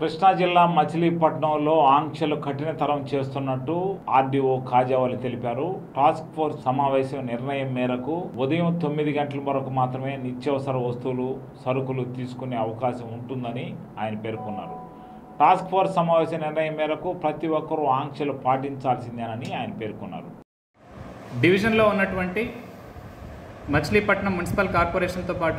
కృష్ణా జిల్లా మచిలీపట్నంలో ఆంక్షలు కఠినతరం చేస్తున్నట్టు ఆర్డీఓ కాజావలి తెలిపారు టాస్క్ ఫోర్స్ సమావేశం నిర్ణయం మేరకు ఉదయం తొమ్మిది గంటల వరకు మాత్రమే నిత్యావసర వస్తువులు సరుకులు తీసుకునే అవకాశం ఉంటుందని ఆయన పేర్కొన్నారు టాస్క్ ఫోర్స్ సమావేశ నిర్ణయం మేరకు ప్రతి ఒక్కరూ ఆంక్షలు పాటించాల్సిందేనని ఆయన పేర్కొన్నారు డివిజన్లో ఉన్నటువంటి మచిలీపట్నం మున్సిపల్ కార్పొరేషన్తో పాటు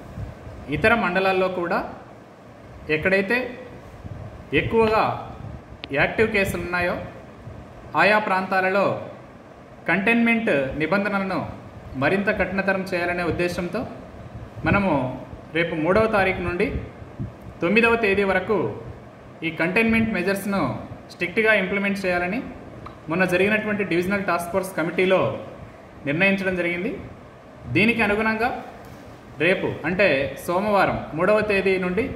ఇతర మండలాల్లో కూడా ఎక్కడైతే ఎక్కువగా యాక్టివ్ కేసులు ఉన్నాయో ఆయా ప్రాంతాలలో కంటైన్మెంట్ నిబంధనలను మరింత కఠినతరం చేయాలనే ఉద్దేశంతో మనము రేపు మూడవ తారీఖు నుండి తొమ్మిదవ తేదీ వరకు ఈ కంటైన్మెంట్ మెజర్స్ను స్ట్రిక్ట్గా ఇంప్లిమెంట్ చేయాలని మొన్న జరిగినటువంటి డివిజనల్ టాస్క్ ఫోర్స్ కమిటీలో నిర్ణయించడం జరిగింది దీనికి అనుగుణంగా రేపు అంటే సోమవారం మూడవ తేదీ నుండి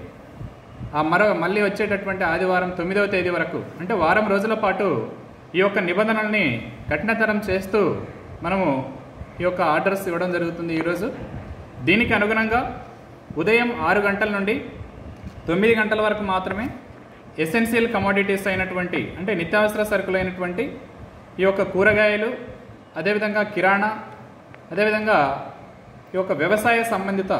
ఆ మరో మళ్ళీ వచ్చేటటువంటి ఆదివారం తొమ్మిదవ తేదీ వరకు అంటే వారం రోజుల పాటు ఈ యొక్క నిబంధనల్ని కఠినతరం చేస్తూ మనము ఈ యొక్క ఆర్డర్స్ ఇవ్వడం జరుగుతుంది ఈరోజు దీనికి అనుగుణంగా ఉదయం ఆరు గంటల నుండి తొమ్మిది గంటల వరకు మాత్రమే ఎసెన్షియల్ కమోడిటీస్ అయినటువంటి అంటే నిత్యావసర సరుకులైనటువంటి ఈ యొక్క కూరగాయలు అదేవిధంగా కిరాణా అదేవిధంగా ఈ యొక్క వ్యవసాయ సంబంధిత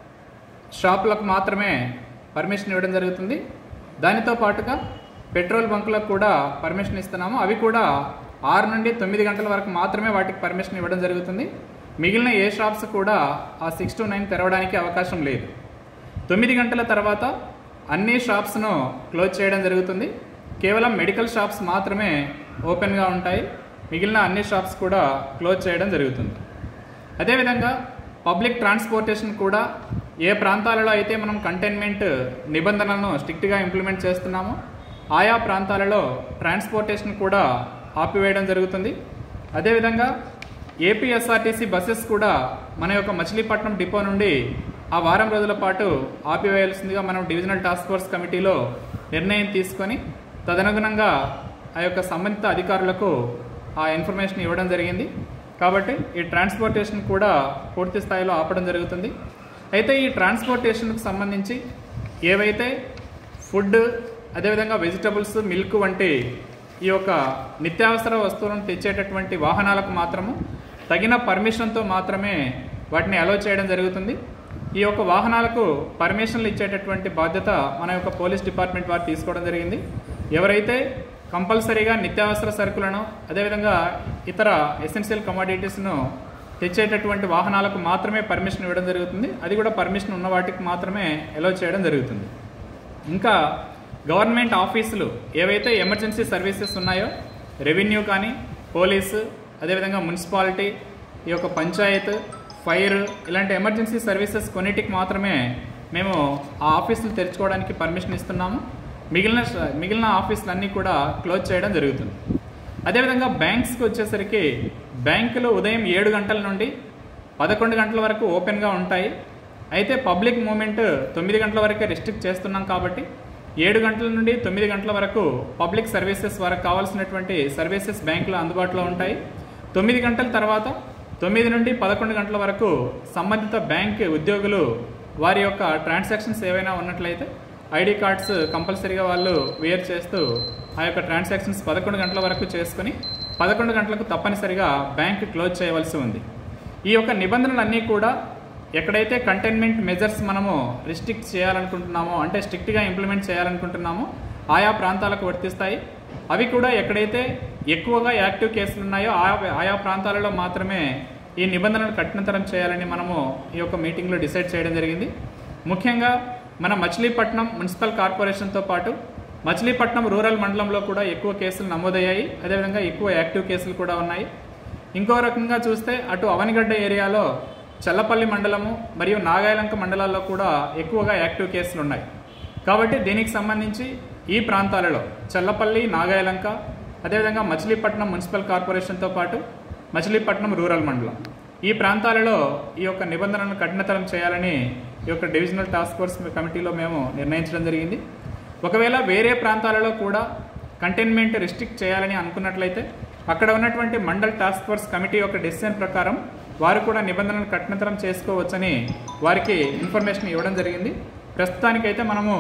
షాపులకు మాత్రమే పర్మిషన్ ఇవ్వడం జరుగుతుంది దానితో పాటుగా పెట్రోల్ బంకులకు కూడా పర్మిషన్ ఇస్తున్నాము అవి కూడా ఆరు నుండి తొమ్మిది గంటల వరకు మాత్రమే వాటికి పర్మిషన్ ఇవ్వడం జరుగుతుంది మిగిలిన ఏ షాప్స్ కూడా ఆ సిక్స్ టు నైన్ తెరవడానికి అవకాశం లేదు తొమ్మిది గంటల తర్వాత అన్ని షాప్స్ను క్లోజ్ చేయడం జరుగుతుంది కేవలం మెడికల్ షాప్స్ మాత్రమే ఓపెన్గా ఉంటాయి మిగిలిన అన్ని షాప్స్ కూడా క్లోజ్ చేయడం జరుగుతుంది అదేవిధంగా పబ్లిక్ ట్రాన్స్పోర్టేషన్ కూడా ఏ ప్రాంతాలలో అయితే మనం కంటైన్మెంట్ నిబంధనలను స్ట్రిక్ట్గా ఇంప్లిమెంట్ చేస్తున్నామో ఆయా ప్రాంతాలలో ట్రాన్స్పోర్టేషన్ కూడా ఆపివేయడం జరుగుతుంది అదేవిధంగా ఏపీఎస్ఆర్టీసీ బస్సెస్ కూడా మన యొక్క మచిలీపట్నం డిపో నుండి ఆ వారం రోజుల పాటు ఆపివేయాల్సిందిగా మనం డివిజనల్ టాస్క్ ఫోర్స్ కమిటీలో నిర్ణయం తీసుకొని తదనుగుణంగా ఆ యొక్క సంబంధిత అధికారులకు ఆ ఇన్ఫర్మేషన్ ఇవ్వడం జరిగింది కాబట్టి ఈ ట్రాన్స్పోర్టేషన్ కూడా పూర్తి స్థాయిలో ఆపడం జరుగుతుంది అయితే ఈ ట్రాన్స్పోర్టేషన్కు సంబంధించి ఏవైతే ఫుడ్ అదేవిధంగా వెజిటబుల్స్ మిల్క్ వంటి ఈ యొక్క నిత్యావసర వస్తువులను తెచ్చేటటువంటి వాహనాలకు మాత్రము తగిన పర్మిషన్తో మాత్రమే వాటిని అలో చేయడం జరుగుతుంది ఈ యొక్క వాహనాలకు పర్మిషన్లు ఇచ్చేటటువంటి బాధ్యత మన యొక్క పోలీస్ డిపార్ట్మెంట్ వారు తీసుకోవడం జరిగింది ఎవరైతే కంపల్సరీగా నిత్యావసర సరుకులను అదేవిధంగా ఇతర ఎసెన్షియల్ కమోడిటీస్ను తెచ్చేటటువంటి వాహనాలకు మాత్రమే పర్మిషన్ ఇవ్వడం జరుగుతుంది అది కూడా పర్మిషన్ ఉన్న వాటికి మాత్రమే అలో చేయడం జరుగుతుంది ఇంకా గవర్నమెంట్ ఆఫీసులు ఏవైతే ఎమర్జెన్సీ సర్వీసెస్ ఉన్నాయో రెవెన్యూ కానీ పోలీసు అదేవిధంగా మున్సిపాలిటీ ఈ యొక్క పంచాయత్ ఫైర్ ఇలాంటి ఎమర్జెన్సీ సర్వీసెస్ కొన్నిటికి మాత్రమే మేము ఆ ఆఫీసులు తెరుచుకోవడానికి పర్మిషన్ ఇస్తున్నాము మిగిలిన మిగిలిన ఆఫీసులన్నీ కూడా క్లోజ్ చేయడం జరుగుతుంది అదేవిధంగా బ్యాంక్స్కి వచ్చేసరికి బ్యాంకులు ఉదయం ఏడు గంటల నుండి పదకొండు గంటల వరకు ఓపెన్గా ఉంటాయి అయితే పబ్లిక్ మూమెంట్ తొమ్మిది గంటల వరకే రిస్ట్రిక్ట్ చేస్తున్నాం కాబట్టి ఏడు గంటల నుండి తొమ్మిది గంటల వరకు పబ్లిక్ సర్వీసెస్ వరకు కావాల్సినటువంటి సర్వీసెస్ బ్యాంకులో అందుబాటులో ఉంటాయి తొమ్మిది గంటల తర్వాత తొమ్మిది నుండి పదకొండు గంటల వరకు సంబంధిత బ్యాంక్ ఉద్యోగులు వారి యొక్క ట్రాన్సాక్షన్స్ ఏవైనా ఉన్నట్లయితే ఐడి కార్డ్స్ కంపల్సరీగా వాళ్ళు వేర్ చేస్తూ ఆ యొక్క ట్రాన్సాక్షన్స్ పదకొండు గంటల వరకు చేసుకుని పదకొండు గంటలకు తప్పనిసరిగా బ్యాంక్ క్లోజ్ చేయవలసి ఉంది ఈ యొక్క నిబంధనలన్నీ కూడా ఎక్కడైతే కంటైన్మెంట్ మెజర్స్ మనము రిస్ట్రిక్ట్ చేయాలనుకుంటున్నామో అంటే స్ట్రిక్ట్గా ఇంప్లిమెంట్ చేయాలనుకుంటున్నామో ఆయా ప్రాంతాలకు వర్తిస్తాయి అవి కూడా ఎక్కడైతే ఎక్కువగా యాక్టివ్ కేసులు ఉన్నాయో ఆయా ఆయా ప్రాంతాలలో మాత్రమే ఈ నిబంధనలు కఠినతరం చేయాలని మనము ఈ యొక్క మీటింగ్లో డిసైడ్ చేయడం జరిగింది ముఖ్యంగా మన మచిలీపట్నం మున్సిపల్ కార్పొరేషన్తో పాటు మచిలీపట్నం రూరల్ మండలంలో కూడా ఎక్కువ కేసులు నమోదయ్యాయి అదేవిధంగా ఎక్కువ యాక్టివ్ కేసులు కూడా ఉన్నాయి ఇంకో రకంగా చూస్తే అటు అవనిగడ్డ ఏరియాలో చల్లపల్లి మండలము మరియు నాగాయలంక మండలాల్లో కూడా ఎక్కువగా యాక్టివ్ కేసులు ఉన్నాయి కాబట్టి దీనికి సంబంధించి ఈ ప్రాంతాలలో చల్లపల్లి నాగాయలంక అదేవిధంగా మచిలీపట్నం మున్సిపల్ కార్పొరేషన్తో పాటు మచిలీపట్నం రూరల్ మండలం ఈ ప్రాంతాలలో ఈ యొక్క నిబంధనలను కఠినతరం చేయాలని ఈ యొక్క డివిజనల్ టాస్క్ ఫోర్స్ కమిటీలో మేము నిర్ణయించడం జరిగింది ఒకవేళ వేరే ప్రాంతాలలో కూడా కంటైన్మెంట్ రిస్ట్రిక్ట్ చేయాలని అనుకున్నట్లయితే అక్కడ ఉన్నటువంటి మండల్ టాస్క్ ఫోర్స్ కమిటీ యొక్క డెసిషన్ ప్రకారం వారు కూడా నిబంధనలు కఠినతరం చేసుకోవచ్చని వారికి ఇన్ఫర్మేషన్ ఇవ్వడం జరిగింది ప్రస్తుతానికైతే మనము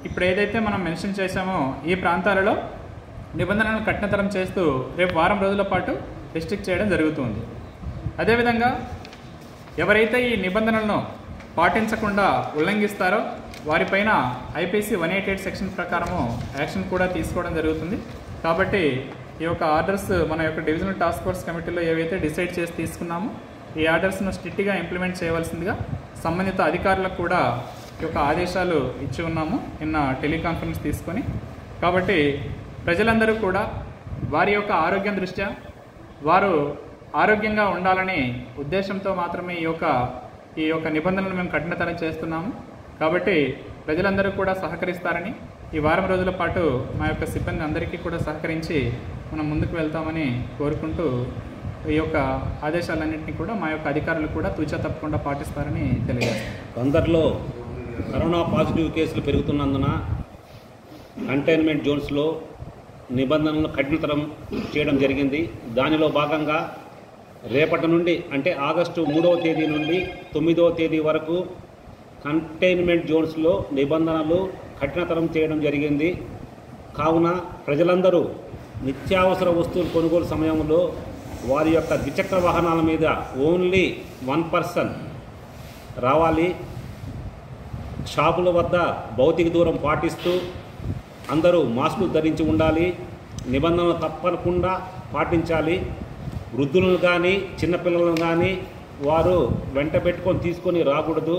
ఇప్పుడు ఏదైతే మనం మెన్షన్ చేశామో ఈ ప్రాంతాలలో నిబంధనలను కఠినతరం చేస్తూ రేపు వారం రోజుల పాటు రిస్ట్రిక్ట్ చేయడం జరుగుతుంది అదేవిధంగా ఎవరైతే ఈ నిబంధనలను పాటించకుండా ఉల్లంఘిస్తారో వారిపైన IPC one eight eight section ప్రకారము యాక్షన్ కూడా తీసుకోవడం జరుగుతుంది కాబట్టి ఈ యొక్క ఆర్డర్స్ మన యొక్క డివిజనల్ టాస్క్ ఫోర్స్ కమిటీలో ఏవైతే డిసైడ్ చేసి తీసుకున్నామో ఈ ఆర్డర్స్ను స్ట్రిక్ట్గా ఇంప్లిమెంట్ చేయవలసిందిగా సంబంధిత అధికారులకు కూడా ఈ యొక్క ఆదేశాలు ఇచ్చి ఉన్నాము నిన్న టెలికాన్ఫరెన్స్ తీసుకొని కాబట్టి ప్రజలందరూ కూడా వారి యొక్క ఆరోగ్యం దృష్ట్యా వారు ఆరోగ్యంగా ఉండాలనే ఉద్దేశంతో మాత్రమే ఈ యొక్క ఈ యొక్క నిబంధనలు మేము కఠినతరం చేస్తున్నాము కాబట్టి ప్రజలందరూ కూడా సహకరిస్తారని ఈ వారం రోజుల పాటు మా యొక్క సిబ్బంది అందరికీ కూడా సహకరించి మనం ముందుకు వెళ్తామని కోరుకుంటూ ఈ యొక్క ఆదేశాలన్నింటినీ కూడా మా యొక్క అధికారులు కూడా తూచా తప్పకుండా పాటిస్తారని తెలియజేస్తాం కొందరిలో కరోనా పాజిటివ్ కేసులు పెరుగుతున్నందున కంటైన్మెంట్ జోన్స్లో నిబంధనలను కఠినతరం చేయడం జరిగింది దానిలో భాగంగా రేపటి నుండి అంటే ఆగస్టు మూడవ తేదీ నుండి తొమ్మిదవ తేదీ వరకు కంటైన్మెంట్ జోన్స్లో నిబంధనలు కఠినతరం చేయడం జరిగింది కావున ప్రజలందరూ నిత్యావసర వస్తువులు కొనుగోలు సమయంలో వారి యొక్క ద్విచక్ర వాహనాల మీద ఓన్లీ వన్ పర్సన్ రావాలి షాపుల వద్ద భౌతిక దూరం పాటిస్తూ అందరూ మాస్కులు ధరించి ఉండాలి నిబంధనలు తప్పకుండా పాటించాలి వృద్ధులను కానీ చిన్నపిల్లలను కానీ వారు వెంట పెట్టుకొని తీసుకొని రాకూడదు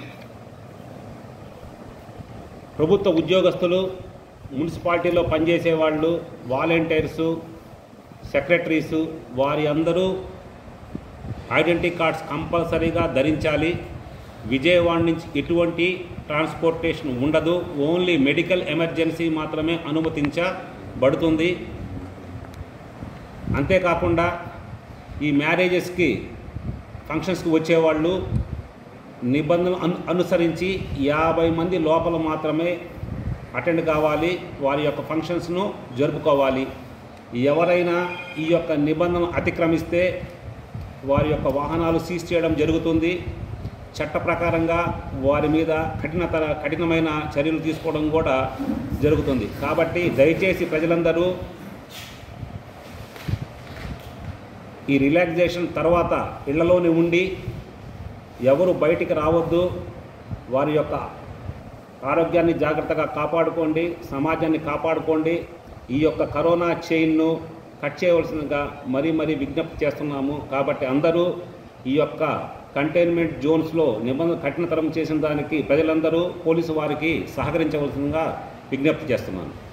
ప్రభుత్వ ఉద్యోగస్తులు మున్సిపాలిటీలో పనిచేసే వాళ్ళు వాలంటీర్సు సెక్రటరీసు వారి అందరూ ఐడెంటిటీ కార్డ్స్ కంపల్సరీగా ధరించాలి విజయవాడ నుంచి ఎటువంటి ట్రాన్స్పోర్టేషన్ ఉండదు ఓన్లీ మెడికల్ ఎమర్జెన్సీ మాత్రమే అనుమతించబడుతుంది అంతేకాకుండా ఈ మ్యారేజెస్కి ఫంక్షన్స్కి వచ్చేవాళ్ళు నిబంధనలు అను అనుసరించి యాభై మంది లోపల మాత్రమే అటెండ్ కావాలి వారి యొక్క ఫంక్షన్స్ను జరుపుకోవాలి ఎవరైనా ఈ యొక్క నిబంధనలు అతిక్రమిస్తే వారి యొక్క వాహనాలు సీజ్ చేయడం జరుగుతుంది చట్ట ప్రకారంగా వారి మీద కఠినతర కఠినమైన చర్యలు తీసుకోవడం కూడా జరుగుతుంది కాబట్టి దయచేసి ప్రజలందరూ ఈ రిలాక్సేషన్ తర్వాత ఇళ్లలోనే ఉండి ఎవరు బయటికి రావద్దు వారి యొక్క ఆరోగ్యాన్ని జాగ్రత్తగా కాపాడుకోండి సమాజాన్ని కాపాడుకోండి ఈ యొక్క కరోనా చైన్ను కట్ చేయవలసిందిగా మరీ మరీ విజ్ఞప్తి చేస్తున్నాము కాబట్టి అందరూ ఈ యొక్క కంటైన్మెంట్ జోన్స్లో నిబంధనలు కఠినతరం చేసిన దానికి ప్రజలందరూ పోలీసు వారికి సహకరించవలసిందిగా విజ్ఞప్తి చేస్తున్నాను